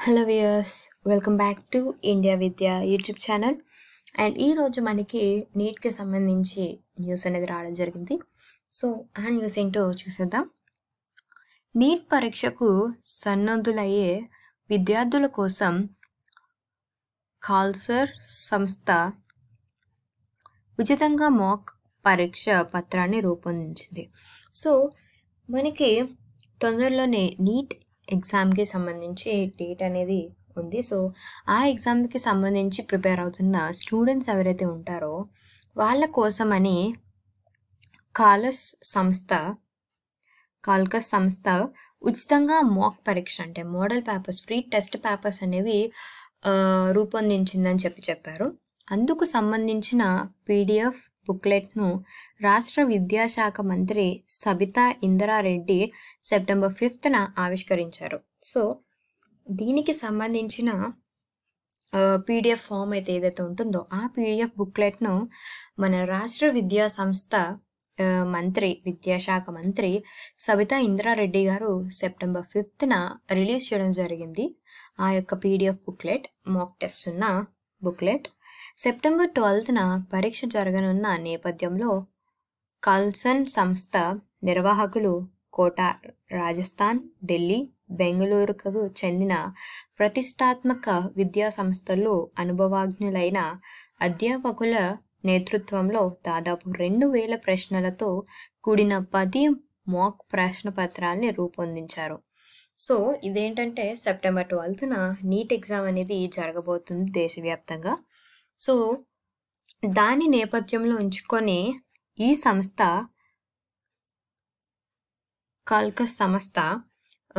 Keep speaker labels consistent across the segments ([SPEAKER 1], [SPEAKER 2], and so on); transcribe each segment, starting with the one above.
[SPEAKER 1] hello viewers welcome back to India Vidya YouTube channel and ఈరోజు మనకి నీట్కి సంబంధించి న్యూస్ అనేది రావడం జరిగింది సో ఆ న్యూస్ ఏంటో చూసేద్దాం నీట్ పరీక్షకు సన్నద్ధులయ్యే విద్యార్థుల కోసం కాల్సర్ సంస్థ ఉచితంగా మాక్ పరీక్ష పత్రాన్ని రూపొందించింది సో మనకి తొందరలోనే నీట్ ఎగ్జామ్కి సంబంధించి డేట్ అనేది ఉంది సో ఆ ఎగ్జామ్కి సంబంధించి ప్రిపేర్ అవుతున్న స్టూడెంట్స్ ఎవరైతే ఉంటారో వాళ్ళ కోసమని కాలస్ సంస్థ కాల్కస్ సంస్థ ఉచితంగా మాక్ పరీక్ష అంటే model papers free test papers అనేవి ఆ, రూపొందించిందని చెప్పి చెప్పారు అందుకు సంబంధించిన పీడిఎఫ్ బుక్లెట్ను రాష్ట్ర విద్యాశాఖ మంత్రి సబితా ఇందిరారెడ్డి సెప్టెంబర్ ఫిఫ్త్న ఆవిష్కరించారు సో దీనికి సంబంధించిన పీడిఎఫ్ ఫామ్ అయితే ఏదైతే ఉంటుందో ఆ పీడిఎఫ్ బుక్లెట్ను మన రాష్ట్ర విద్యా సంస్థ ఆ, మంత్రి విద్యాశాఖ మంత్రి సబితా ఇంద్రారెడ్డి గారు సెప్టెంబర్ ఫిఫ్త్న రిలీజ్ చేయడం జరిగింది ఆ యొక్క పీడిఎఫ్ బుక్లెట్ మాక్ టెస్ట్ ఉన్న బుక్లెట్ సెప్టెంబర్ ట్వెల్త్న పరీక్ష జరగనున్న నేపథ్యంలో కల్సన్ సంస్థ నిర్వాహకులు కోట రాజస్థాన్ ఢిల్లీ బెంగళూరుకు చెందిన ప్రతిష్టాత్మక విద్యా సంస్థల్లో అనుభవజ్ఞులైన అధ్యాపకుల నేతృత్వంలో దాదాపు రెండు వేల ప్రశ్నలతో కూడిన పది మాక్ ప్రశ్న పత్రాల్ని రూపొందించారు సో ఇదేంటంటే సెప్టెంబర్ ట్వెల్త్న నీట్ ఎగ్జామ్ అనేది జరగబోతుంది దేశవ్యాప్తంగా సో దాని నేపథ్యంలో ఉంచుకొని ఈ సంస్థ కాల్కస్ సంస్థ ఆ,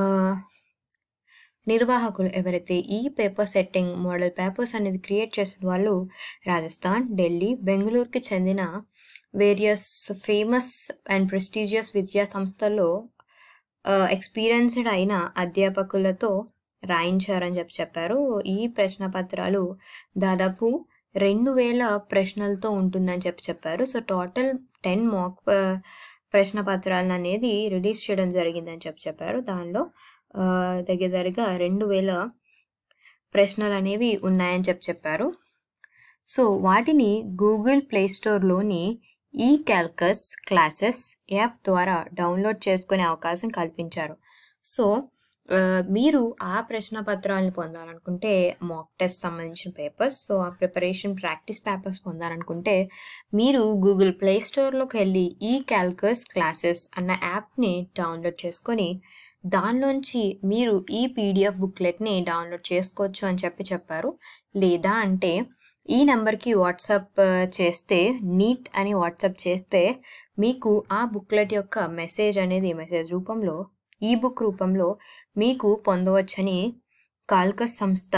[SPEAKER 1] నిర్వాహకులు ఎవరైతే ఈ పేపర్ సెట్టింగ్ మోడల్ పేపర్స్ అనేది క్రియేట్ చేసిన వాళ్ళు రాజస్థాన్ ఢిల్లీ బెంగళూరుకి చెందిన వేరియస్ ఫేమస్ అండ్ ప్రెస్టీజియస్ విద్యా సంస్థల్లో ఎక్స్పీరియన్స్డ్ అయిన అధ్యాపకులతో రాయించారని చెప్పి చెప్పారు ఈ ప్రశ్న పత్రాలు దాదాపు రెండు వేల ప్రశ్నలతో ఉంటుందని చెప్పి చెప్పారు సో టోటల్ టెన్ మాక్ ప్రశ్న పత్రాలను అనేది రిలీజ్ చేయడం జరిగిందని చెప్పి చెప్పారు దానిలో ఆ, దగ్గర దగ్గరగా రెండు వేల ప్రశ్నలు అనేవి ఉన్నాయని చెప్పి చెప్పారు సో వాటిని గూగుల్ ప్లే స్టోర్లోని ఈ క్యాల్కస్ క్లాసెస్ యాప్ ద్వారా డౌన్లోడ్ చేసుకునే అవకాశం కల్పించారు సో ఆ, మీరు ఆ ప్రశ్న పత్రాలను పొందాలనుకుంటే మాక్ టెస్ట్ సంబంధించిన పేపర్స్ సో ఆ ప్రిపరేషన్ ప్రాక్టీస్ పేపర్స్ పొందాలనుకుంటే మీరు గూగుల్ ప్లే స్టోర్లోకి వెళ్ళి ఈ క్యాల్కస్ క్లాసెస్ అన్న యాప్ని డౌన్లోడ్ చేసుకొని దానిలోంచి మీరు ఈ పీడిఎఫ్ బుక్లెట్ని డౌన్లోడ్ చేసుకోవచ్చు అని చెప్పి చెప్పారు లేదా అంటే ఈ నెంబర్కి వాట్సాప్ ఆ, చేస్తే నీట్ అని వాట్సాప్ చేస్తే మీకు ఆ బుక్లెట్ యొక్క మెసేజ్ అనేది మెసేజ్ రూపంలో ఈ బుక్ రూపంలో మీకు పొందవచ్చని కాల్కస్ సంస్థ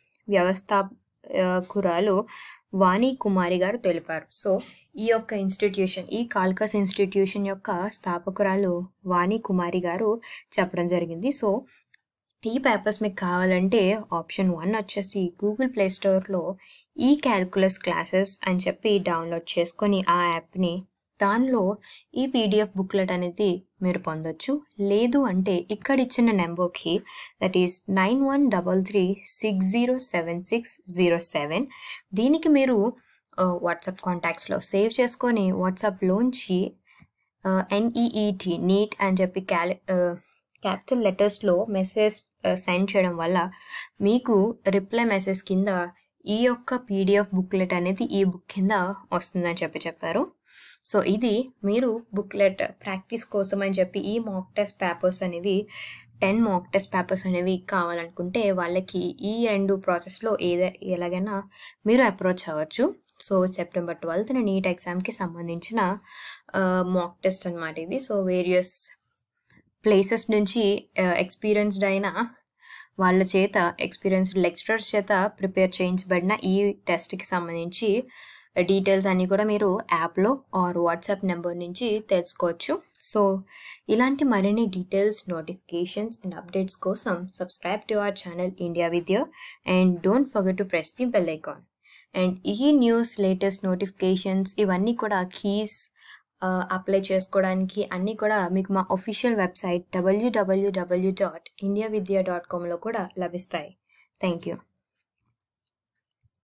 [SPEAKER 1] వ్యవస్థాపకురాలు వాణి కుమారి గారు తెలిపారు సో ఈ యొక్క ఇన్స్టిట్యూషన్ ఈ కాల్కస్ ఇన్స్టిట్యూషన్ యొక్క స్థాపకురాలు వాణి కుమారి గారు చెప్పడం జరిగింది సో ఈ పేపర్స్ మీకు కావాలంటే ఆప్షన్ వన్ వచ్చేసి గూగుల్ ప్లే స్టోర్లో ఈ క్యాల్కులస్ క్లాసెస్ అని చెప్పి డౌన్లోడ్ చేసుకొని ఆ యాప్ని దానిలో ఈ పీడిఎఫ్ బుక్లెట్ అనేది మీరు పొందొచ్చు లేదు అంటే ఇక్కడ ఇచ్చిన నెంబర్కి that is nine one double three six zero seven six zero seven దీనికి మీరు వాట్సాప్ కాంటాక్ట్స్లో సేవ్ చేసుకొని వాట్సాప్లోంచి ఎన్ఈఈటి నీట్ అని చెప్పి క్యాలి క్యాపిటల్ లెటర్స్లో మెసేజ్ సెండ్ చేయడం వల్ల మీకు రిప్లై మెసేజ్ కింద ఈ యొక్క పీడిఎఫ్ బుక్లెట్ అనేది ఈ బుక్ కింద వస్తుందని చెప్పి చెప్పారు సో ఇది మీరు బుక్లెట్ ప్రాక్టీస్ కోసం అని చెప్పి ఈ మాక్ టెస్ట్ పేపర్స్ అనేవి టెన్ మాక్ టెస్ట్ పేపర్స్ అనేవి కావాలనుకుంటే వాళ్ళకి ఈ రెండు ప్రాసెస్లో ఏదే ఎలాగైనా మీరు అప్రోచ్ అవ్వచ్చు సో సెప్టెంబర్ ట్వెల్త్న నీట్ ఎగ్జామ్కి సంబంధించిన మాక్ టెస్ట్ అనమాట ఇది సో వేరియస్ ప్లేసెస్ నుంచి ఎక్స్పీరియన్స్డ్ అయిన వాళ్ళ చేత ఎక్స్పీరియన్స్డ్ లెక్చరర్స్ చేత ప్రిపేర్ చేయించబడిన ఈ టెస్ట్కి సంబంధించి డీటెయిల్స్ అన్నీ కూడా మీరు యాప్లో ఆర్ వాట్సాప్ నెంబర్ నుంచి తెలుసుకోవచ్చు సో ఇలాంటి మరిన్ని డీటెయిల్స్ నోటిఫికేషన్స్ అండ్ అప్డేట్స్ కోసం subscribe to our channel India Vidya and don't forget to press the bell icon and ఈ న్యూస్ లేటెస్ట్ నోటిఫికేషన్స్ ఇవన్నీ కూడా కీస్ అప్లై చేసుకోవడానికి అన్నీ కూడా మీకు మా official website W W W dot India Vidya dot కామ్లో కూడా లభిస్తాయి థ్యాంక్ యూ